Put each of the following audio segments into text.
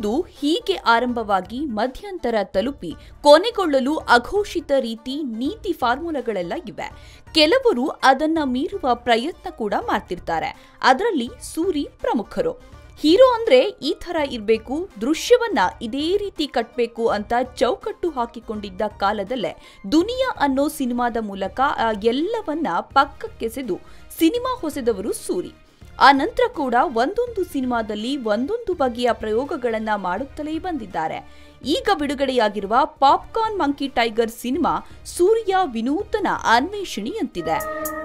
ಒಂದು ಹೀಗೆ ಆರಂಭವಾಗಿ ಮಧ್ಯಂತರ ತಲುಪಿ ಕೊನೆಗೊಳ್ಳಲು ಅಘೋಷಿತ ರೀತಿ ನೀತಿ ಫಾರ್ಮುಲಾಗಳೆಲ್ಲ ಇವೆ ಕೆಲವರು ಅದನ್ನ ಮೀರುವ ಪ್ರಯತ್ನ ಕೂಡ ಮಾಡ್ತಿರ್ತಾರೆ ಅದರಲ್ಲಿ ಸೂರಿ ಪ್ರಮುಖರು ಹೀರೋ ಅಂದ್ರೆ ಈ ಥರ ಇರಬೇಕು ದೃಶ್ಯವನ್ನ ಇದೇ ರೀತಿ ಕಟ್ಟಬೇಕು ಅಂತ ಚೌಕಟ್ಟು ಹಾಕಿಕೊಂಡಿದ್ದ ಕಾಲದಲ್ಲೇ ದುನಿಯಾ ಅನ್ನೋ ಸಿನಿಮಾದ ಮೂಲಕ ಆ ಎಲ್ಲವನ್ನ ಪಕ್ಕಕ್ಕೆಸೆದು ಸಿನಿಮಾ ಹೊಸೆದವರು ಸೂರಿ ಆ ನಂತರ ಕೂಡ ಒಂದೊಂದು ಸಿನಿಮಾದಲ್ಲಿ ಒಂದೊಂದು ಬಗೆಯ ಪ್ರಯೋಗಗಳನ್ನ ಮಾಡುತ್ತಲೇ ಬಂದಿದ್ದಾರೆ ಈಗ ಬಿಡುಗಡೆಯಾಗಿರುವ popcorn monkey tiger cinema Surya ವಿನೂತನ ಅನ್ವೇಷಣೆಯಂತಿದೆ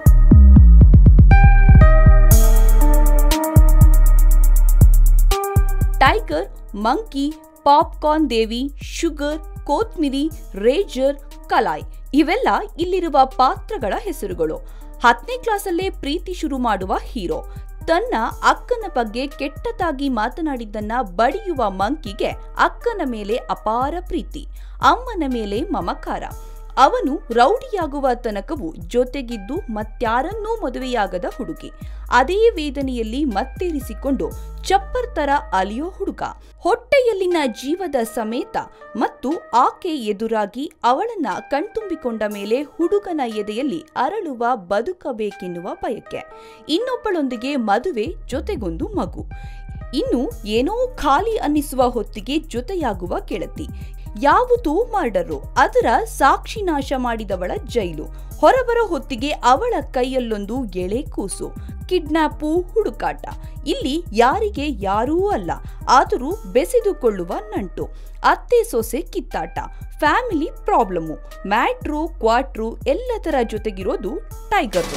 tiger monkey popcorn Devi sugar Kothmiri razor Kalai ಇವೆಲ್ಲ ಇಲ್ಲಿರುವ ಪಾತ್ರಗಳ ಹೆಸರುಗಳು ಹತ್ತನೇ ಕ್ಲಾಸಲ್ಲೇ ಪ್ರೀತಿ ಶುರು ಮಾಡುವ ಹೀರೋ ತನ್ನ ಅಕ್ಕನ ಬಗ್ಗೆ ಕೆಟ್ಟದಾಗಿ ಮಾತನಾಡಿದ್ದನ್ನ ಬಡಿಯುವ ಮಂಕಿಗೆ ಅಕ್ಕನ ಮೇಲೆ ಅಪಾರ ಪ್ರೀತಿ ಅಮ್ಮನ ಮೇಲೆ ಮಮಕಾರ ಅವನು ರೌಡಿಯಾಗುವ ತನಕವೂ ಜೊತೆಗಿದ್ದು ಮತ್ಯಾರನ್ನೂ ಮದುವೆಯಾಗದ ಹುಡುಗಿ ಅದೇ ವೇದನೆಯಲ್ಲಿ ಮತ್ತೇರಿಸಿಕೊಂಡು ಚಪ್ಪರ್ ತರ ಅಲಿಯೋ ಹುಡುಗ ಹೊಟ್ಟೆಯಲ್ಲಿನ ಜೀವದ ಸಮೇತ ಮತ್ತು ಆಕೆ ಎದುರಾಗಿ ಅವಳನ್ನ ಕಣ್ತುಂಬಿಕೊಂಡ ಮೇಲೆ ಹುಡುಗನ ಎದೆಯಲ್ಲಿ ಅರಳುವ ಬದುಕಬೇಕೆನ್ನುವ ಬಯಕೆ ಇನ್ನೊಬ್ಬಳೊಂದಿಗೆ ಮದುವೆ ಜೊತೆಗೊಂದು ಮಗು ಇನ್ನು ಏನೋ ಖಾಲಿ ಅನ್ನಿಸುವ ಹೊತ್ತಿಗೆ ಜೊತೆಯಾಗುವ ಗೆಳತಿ ಯಾವುದು ಮರ್ಡರು ಅದರ ಸಾಕ್ಷಿ ನಾಶ ಮಾಡಿದವಳ ಜೈಲು ಹೊರಬರೋ ಹೊತ್ತಿಗೆ ಅವಳ ಕೈಯಲ್ಲೊಂದು ಎಳೆ ಕೂಸು ಕಿಡ್ನಾಪು ಹುಡುಕಾಟ ಇಲ್ಲಿ ಯಾರಿಗೆ ಯಾರೂ ಅಲ್ಲ ಆದರೂ ಬೆಸೆದುಕೊಳ್ಳುವ ನಂಟು ಅತ್ತೆ ಸೊಸೆ ಕಿತ್ತಾಟ ಫ್ಯಾಮಿಲಿ ಪ್ರಾಬ್ಲಮ್ಮು ಮ್ಯಾಟ್ರು ಕ್ವಾಟ್ರು ಎಲ್ಲದರ ಜೊತೆಗಿರೋದು ಟೈಗರ್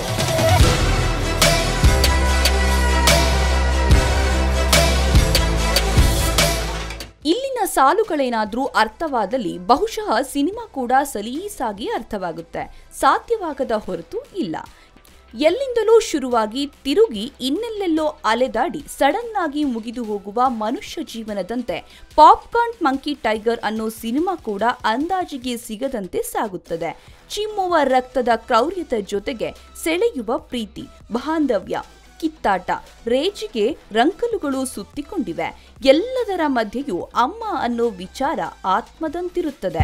ಇಲ್ಲಿನ ಸಾಲುಗಳೇನಾದ್ರೂ ಅರ್ಥವಾದಲ್ಲಿ ಬಹುಶಃ ಸಿನಿಮಾ ಕೂಡ ಸಲೀಸಾಗಿ ಅರ್ಥವಾಗುತ್ತೆ ಸಾಧ್ಯವಾಗದ ಹೊರತು ಇಲ್ಲ ಎಲ್ಲಿಂದಲೋ ಶುರುವಾಗಿ ತಿರುಗಿ ಇನ್ನೆಲ್ಲೆಲ್ಲೋ ಅಲೆದಾಡಿ ಸಡನ್ ಆಗಿ ಮುಗಿದು ಹೋಗುವ ಮನುಷ್ಯ ಜೀವನದಂತೆ ಪಾಪ್ಕಾರ್ನ್ ಮಂಕಿ ಟೈಗರ್ ಅನ್ನೋ ಸಿನಿಮಾ ಕೂಡ ಅಂದಾಜಿಗೆ ಸಿಗದಂತೆ ಸಾಗುತ್ತದೆ ಚಿಮ್ಮುವ ರಕ್ತದ ಕ್ರೌರ್ಯದ ಜೊತೆಗೆ ಸೆಳೆಯುವ ಪ್ರೀತಿ ಬಾಂಧವ್ಯ ಕಿತ್ತಾಟ ರೇಜಿಗೆ ರಂಕಲುಗಳು ಸುತ್ತಿಕೊಂಡಿವೆ ಎಲ್ಲದರ ಮಧ್ಯೆಯೂ ಅಮ್ಮ ಅನ್ನೋ ವಿಚಾರ ಆತ್ಮದಂತಿರುತ್ತದೆ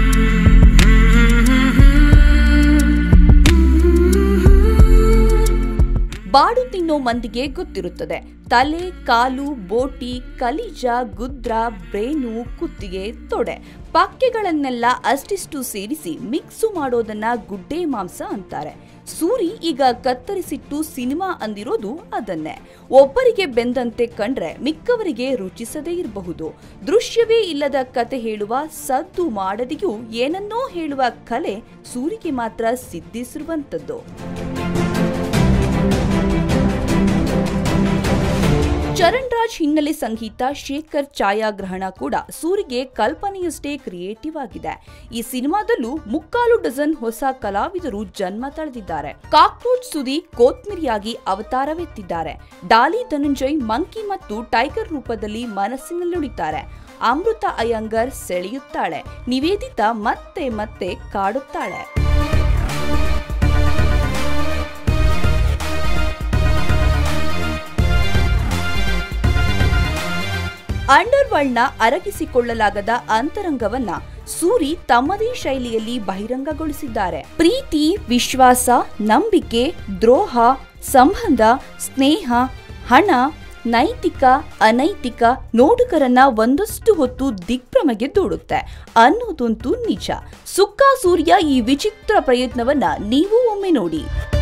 ಬಾಡು ತಿನ್ನೋ ಮಂದಿಗೆ ಗೊತ್ತಿರುತ್ತದೆ ತಲೆ ಕಾಲು ಬೋಟಿ ಕಲಿಜ ಗುದ್ರ ಬ್ರೇನು ಕುತ್ತಿಗೆ ತೊಡೆ ಪಾಕ್ಯಗಳನ್ನೆಲ್ಲ ಅಷ್ಟಿಷ್ಟು ಸೇರಿಸಿ ಮಿಕ್ಸು ಮಾಡೋದನ್ನ ಗುಡ್ಡೆ ಮಾಂಸ ಅಂತಾರೆ ಸೂರಿ ಈಗ ಕತ್ತರಿಸಿಟ್ಟು ಸಿನಿಮಾ ಅಂದಿರೋದು ಅದನ್ನೇ ಒಬ್ಬರಿಗೆ ಬೆಂದಂತೆ ಕಂಡ್ರೆ ಮಿಕ್ಕವರಿಗೆ ರುಚಿಸದೇ ಇರಬಹುದು ದೃಶ್ಯವೇ ಇಲ್ಲದ ಕತೆ ಹೇಳುವ ಸದ್ದು ಮಾಡದೆಯೂ ಏನನ್ನೋ ಹೇಳುವ ಕಲೆ ಸೂರಿಗೆ ಮಾತ್ರ ಸಿದ್ಧಿಸಿರುವಂಥದ್ದು ಚರಣ್ ರಾಜ್ ಹಿನ್ನೆಲೆ ಸಂಗೀತ ಶೇಖರ್ ಛಾಯಾಗ್ರಹಣ ಕೂಡ ಸೂರಿಗೆ ಕಲ್ಪನೆಯಷ್ಟೇ ಕ್ರಿಯೇಟಿವ್ ಆಗಿದೆ ಈ ಸಿನಿಮಾದಲ್ಲೂ ಮುಕ್ಕಾಲು ಡಜನ್ ಹೊಸ ಕಲಾವಿದರು ಜನ್ಮ ತಳೆದಿದ್ದಾರೆ ಕಾಕ್ರೋಚ್ ಸುದಿ ಕೋತ್ಮಿರಿಯಾಗಿ ಅವತಾರವೆತ್ತಿದ್ದಾರೆ ಡಾಲಿ ಧನಂಜಯ್ ಮಂಕಿ ಮತ್ತು ಟೈಗರ್ ರೂಪದಲ್ಲಿ ಮನಸ್ಸಿನಲ್ಲುಳಿತಾರೆ ಅಮೃತ ಅಯ್ಯಂಗರ್ ಸೆಳೆಯುತ್ತಾಳೆ ನಿವೇದಿತಾ ಮತ್ತೆ ಮತ್ತೆ ಕಾಡುತ್ತಾಳೆ ಅಂಡರ್ ವರ್ಲ್ಡ್ನ ಅರಗಿಸಿಕೊಳ್ಳಲಾಗದ ಅಂತರಂಗವನ್ನ ಸೂರಿ ತಮ್ಮದೇ ಶೈಲಿಯಲ್ಲಿ ಬಹಿರಂಗಗೊಳಿಸಿದ್ದಾರೆ ಪ್ರೀತಿ ವಿಶ್ವಾಸ ನಂಬಿಕೆ ದ್ರೋಹ ಸಂಬಂಧ ಸ್ನೇಹ ಹಣ ನೈತಿಕ ಅನೈತಿಕ ನೋಡುಗರನ್ನ ಒಂದಷ್ಟು ಹೊತ್ತು ದಿಗ್ಭ್ರಮೆಗೆ ದೂಡುತ್ತೆ ಅನ್ನೋದಂತೂ ನಿಜ ಸುಕ್ಕ ಸೂರ್ಯ ಈ ವಿಚಿತ್ರ ಪ್ರಯತ್ನವನ್ನ ನೀವು ಒಮ್ಮೆ ನೋಡಿ